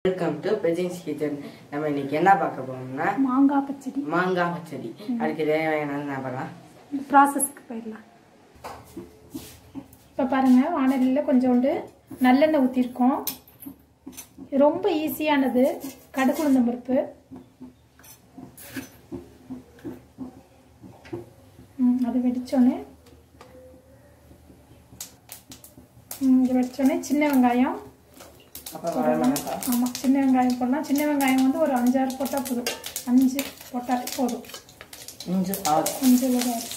welcome to பெஜிங்ஸ் kitchen நம்ம இன்னைக்கு என்ன பார்க்க போறோம்னா மாங்காய் பச்சடி மாங்காய் பச்சடி அதுக்கு தேவையான என்ன பண்ணலாம் ப்ராசஸ்க்கு போயிடலாம் இப்போ பாருங்கள் வானலியில் கொஞ்சோண்டு நல்லெண்ணெய் ஊற்றிருக்கோம் ரொம்ப ஈஸியானது கடுகு உளுந்தம் பருப்பு ம், அது வெடிச்சோன்னே ம், இது வெடிச்சோன்னே சின்ன வெங்காயம் அப்புறம் வரமிளகாய் ஆமாம் சின்ன வெங்காயம் போடலாம் சின்ன வெங்காயம் வந்து ஒரு அஞ்சாறு போட்டால் போதும் அஞ்சு போட்டாலே போதும் இஞ்சி ஆறு அஞ்சு ஒரு ஆறு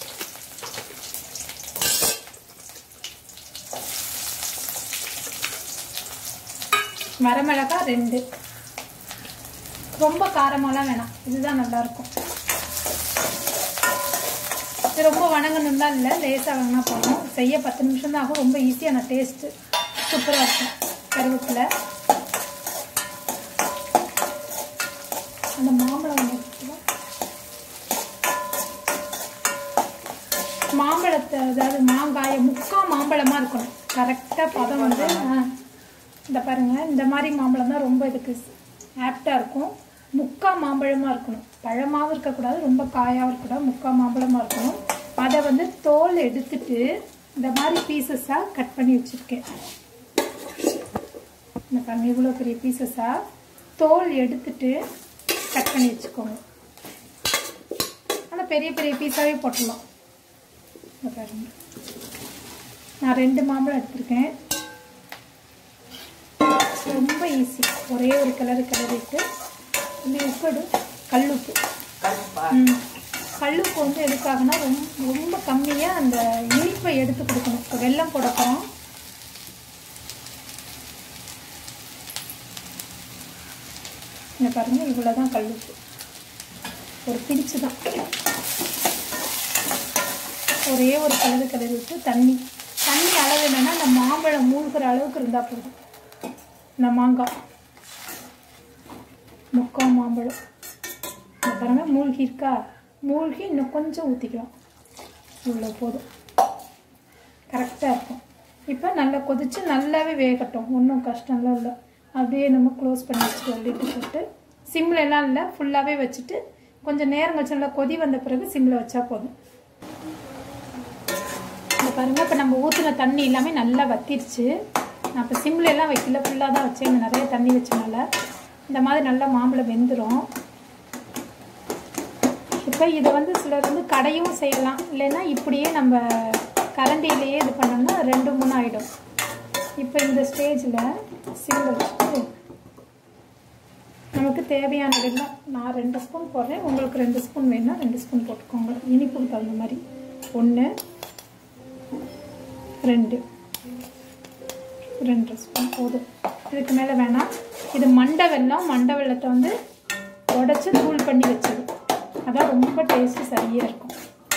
வரமிளகாய் ரெண்டு ரொம்ப காரமாலாம் வேணாம் இதுதான் நல்லா இருக்கும் இது ரொம்ப வணங்கணும்லாம் இல்லை லேசாக வணங்கினா போதும் செய்ய பத்து நிமிஷம் தான் ஆகும் ரொம்ப ஈஸியான டேஸ்ட்டு சூப்பராக இருக்கும் கருவேப்பிலை அந்த மாம்பழம் ஒன்று இருக்குல்ல, மாம்பழத்தை அதாவது மாங்காயை முக்கா மாம்பழமாக இருக்கணும் கரெக்டாக பதம் வந்து ஆ, இந்த பாருங்க இந்த மாதிரி மாம்பழம் தான் ரொம்ப இதுக்கு ஆப்டாக இருக்கும் முக்கா மாம்பழமாக இருக்கணும் பழமாகவும் இருக்கக்கூடாது ரொம்ப காயாகவும் இருக்கக்கூடாது முக்கா மாம்பழமாக இருக்கணும் அதை வந்து தோல் எடுத்துட்டு இந்த மாதிரி பீசஸாக கட் பண்ணி வச்சுருக்கேன் இந்த பாருங்க இவ்வளோ பெரிய பீசஸாக தோல் எடுத்துட்டு கட் பண்ணி வச்சுக்கோங்க ஆனால் பெரிய பெரிய பீஸாகவே போட்டுடலாம் இங்க பாருங்க நான் ரெண்டு மாம்பழம் எடுத்திருக்கேன் ரொம்ப ஈஸி ஒரே ஒரு கலரு கிளறிட்டு இந்த உப்பு கல்லுப்பு கருப்பா ம் கல்லுப்பு வந்து எதுக்காகனா ரொம்ப ரொம்ப கம்மியாக அந்த இனிப்பை எடுத்து கொடுக்கணும் இப்போ வெல்லம் போட போகிறோம் இங்க பாருங்க இவ்வளோ தான் கல்லுப்பு ஒரு பிடிச்சு தான் ஒரே ஒரு கலரு கலரி விட்டு தண்ணி தண்ணி அளவு என்னன்னா இந்த மாம்பழம் மூழ்கிற அளவுக்கு இருந்தால் போதும் இந்த மாங்காய் முக்கால் மாம்பழம் இந்த பாருங்க மூழ்கி இருக்கா மூழ்கி இன்னும் கொஞ்சம் ஊற்றிக்கலாம் இவ்வளோ போதும் கரெக்டாக இருக்கும் இப்போ நல்லா கொதிச்சு நல்லாவே வேகட்டும் ஒன்றும் கஷ்டம்லாம் இல்லை அப்படியே நம்ம க்ளோஸ் பண்ணி வச்சுக்கலாம் லிட்டு போட்டு சிம்ல எல்லாம் இல்லை ஃபுல்லாகவே வச்சுட்டு கொஞ்சம் நேரம் கழிச்சு நல்லா கொதி வந்த பிறகு சிம்மில் வச்சா போதும் இந்த பாருங்க இப்போ நம்ம ஊற்றின தண்ணி எல்லாமே நல்லா வத்திருச்சு நான் இப்போ சிம்ல எல்லாம் வைக்கல ஃபுல்லாக தான் வச்சேன் இங்க நிறைய தண்ணி வச்சனால இந்த மாதிரி நல்லா மாம்பழம் வெந்துடும் இப்போ இதை வந்து சிலர் வந்து கடையும் செய்யலாம் இல்லைன்னா இப்படியே நம்ம கரண்டிலேயே இது பண்ணோம்னா ரெண்டு மூணு ஆகிடும் இப்போ இந்த ஸ்டேஜில் சிம்ல வச்சுட்டு நமக்கு தேவையானதெல்லாம் நான் ரெண்டு ஸ்பூன் போடுறேன் உங்களுக்கு ரெண்டு ஸ்பூன் வேணும்னா ரெண்டு ஸ்பூன் போட்டுக்கோங்க இனிப்புக்கு தகுந்த மாதிரி ஒன்று ரெண்டு ரெண்டு ஸ்பூன் போதும் இதுக்கு மேலே வேணாம் இது மண்டை வெல்லம் மண்டை வெல்லத்தை வந்து உடச்சி தூள் பண்ணி வச்சது அதான் ரொம்ப டேஸ்ட்டு சரியாக இருக்கும்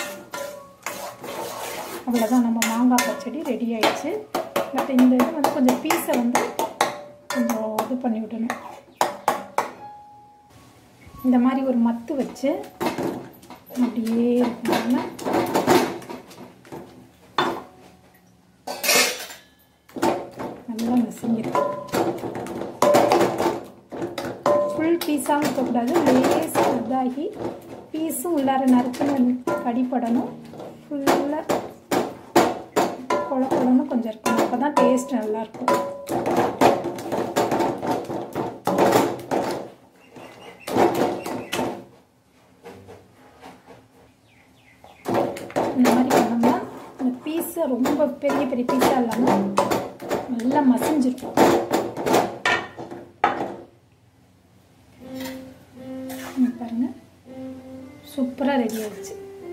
அவ்வளோதான் நம்ம மாங்காய் பச்சடி ரெடி ஆயிடுச்சு பட் இந்த இது வந்து கொஞ்சம் பீஸை வந்து கொஞ்சம் இது பண்ணி விடணும் இந்த மாதிரி ஒரு மத்து வச்சு அப்படியே இருக்கணும்னா நல்லா மசிங்கிடும் ஃபுல் பீஸாகவும் இருக்கக்கூடாது லேசாக இதாகி பீஸும் உள்ளார நறுக்குன்னு கடிப்படணும் ஃபுல்லாக கொழ கொழன்னு கொஞ்சம் இருக்கணும் அப்போ தான் டேஸ்ட் நல்லாயிருக்கும் இந்த மாதிரி பண்ணோம்னா இந்த பீஸை ரொம்ப பெரிய பெரிய பீஸாக இல்லாமல் நல்லா மசிஞ்சிருக்கும் இங்க பாருங்க சூப்பராக ரெடி ஆயிடுச்சு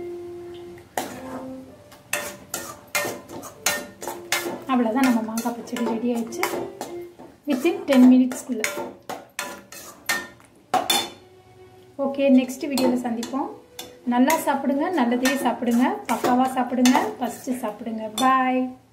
அவ்வளோதான் நம்ம மாங்காய் பச்சடி ரெடி ஆயிடுச்சு வித்தின் டென் மினிட்ஸ்க்குள்ளே ஓகே நெக்ஸ்ட் வீடியோவில் சந்திப்போம் நல்லா சாப்பிடுங்க நல்லதே சாப்பிடுங்க பக்காவாக சாப்பிடுங்க ஃபஸ்ட்டு சாப்பிடுங்க பாய்